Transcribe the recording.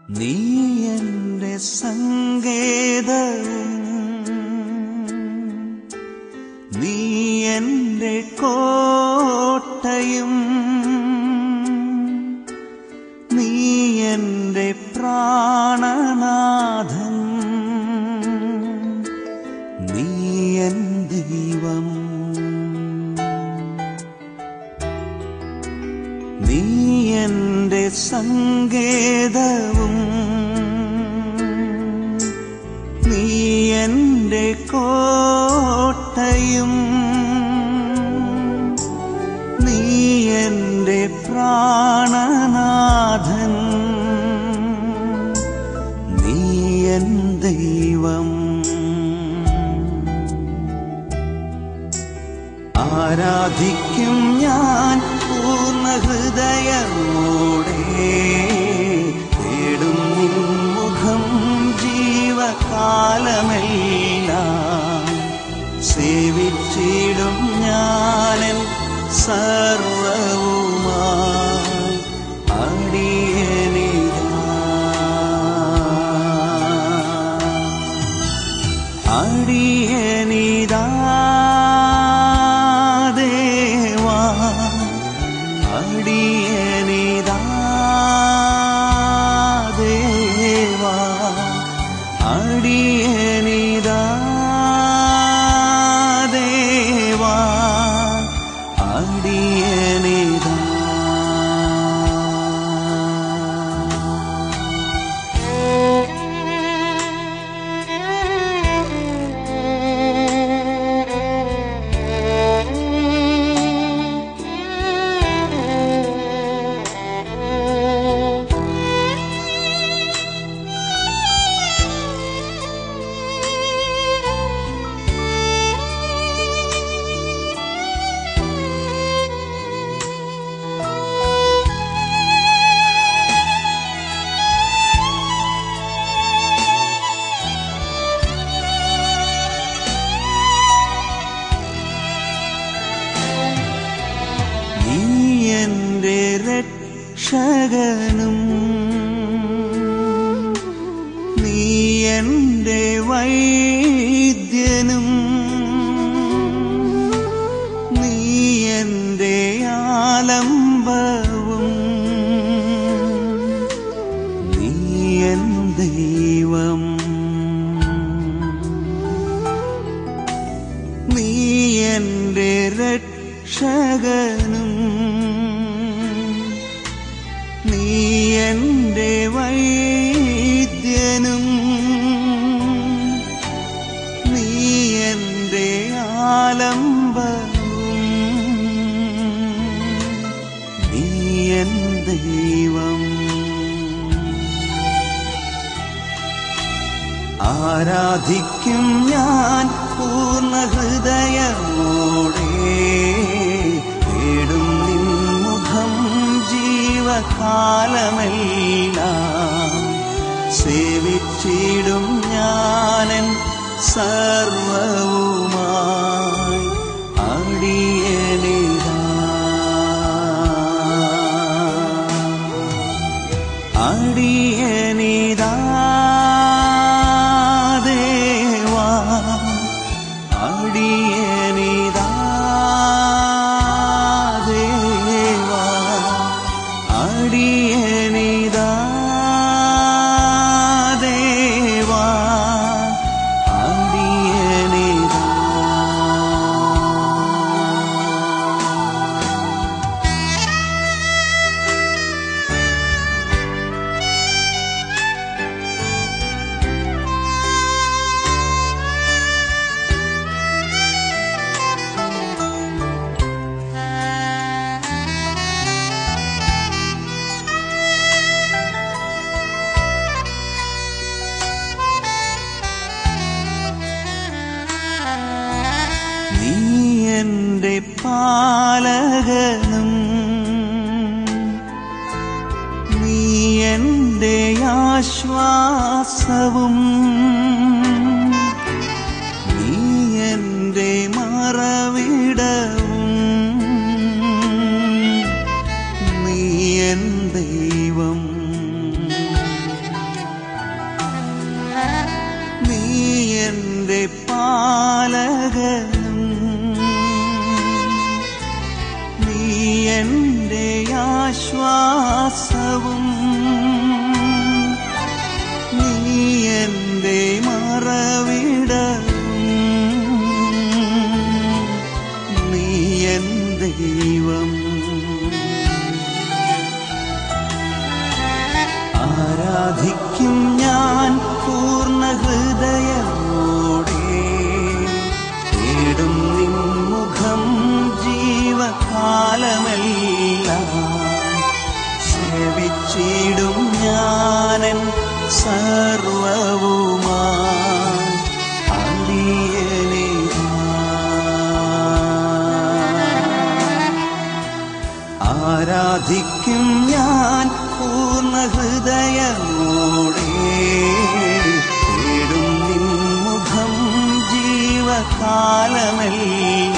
നീ എന്റെ സങ്കേതവും നീ എന്റെ കോട്ടയും നീ എന്റെ പ്രാണനാഥൻ നീ എൻ ദൈവം നീ എന്റെ സങ്കേതവും നീ എന്റെ കോട്ടയും നീ എന്റെ പ്രാണനാഥൻ നീ എൻ ദൈവം ആരാധിക്കും ഞാൻ പൂർണ്ണ ഹൃദയമോടെ തേടും നിൻ മുഖം ജീവകാലമെല്ലാം സേവിച്ചിടും ഞാനൻ സർവവുമായി അടിയനിതാ അടിയനിതാ ദേവാ അടിയനിതാ ദേവാ അടിയനിതാ ദേവാ അടിയനിതാ നീ എന്റെ രക്ഷകനും നീ എന്റെ വൈദ്യനും നീ എന്റെ ആലംബവും നീ എൻ ദൈവം നീ എന്റെ രക്ഷകനും നീ എന്റെ വൈദ്യനും നീ എന്റെ ആലംബവും നീ എൻ ദൈവം ആരാധിക്കും ഞാൻ പൂർണ്ണ ഹൃദയമോടെ തേടും നിൻ മുഖം ജീവകാലമെല്ലാം സേവിച്ചിടും ഞാനൻ സർവവുമായി അടിയനിതാ അടിയനിതാ ദേവാ അടിയനിതാ ദേവാ അടിയനിതാ ദേവാ അടിയനിതാ നീ എന്റെ പാലകനും നീ എന്റെ ആശ്വാസവും നീ എന്റെ മറവിടവും നീ എൻ ദൈവം ആരാധിക്കും ഞാൻ പൂർണ്ണ ഹൃദയമോടെ തേടും നിൻ മുഖം ജീവകാലമെല്ലാം സേവിച്ചിടും ഞാനൻ സർവവുമായി അടിയനെ ആരാധിക്കും ഞാൻ പൂർണ്ണ ഹൃദയമോടെ തേടും നിൻ മുഖം ജീവകാലമെല്ലാം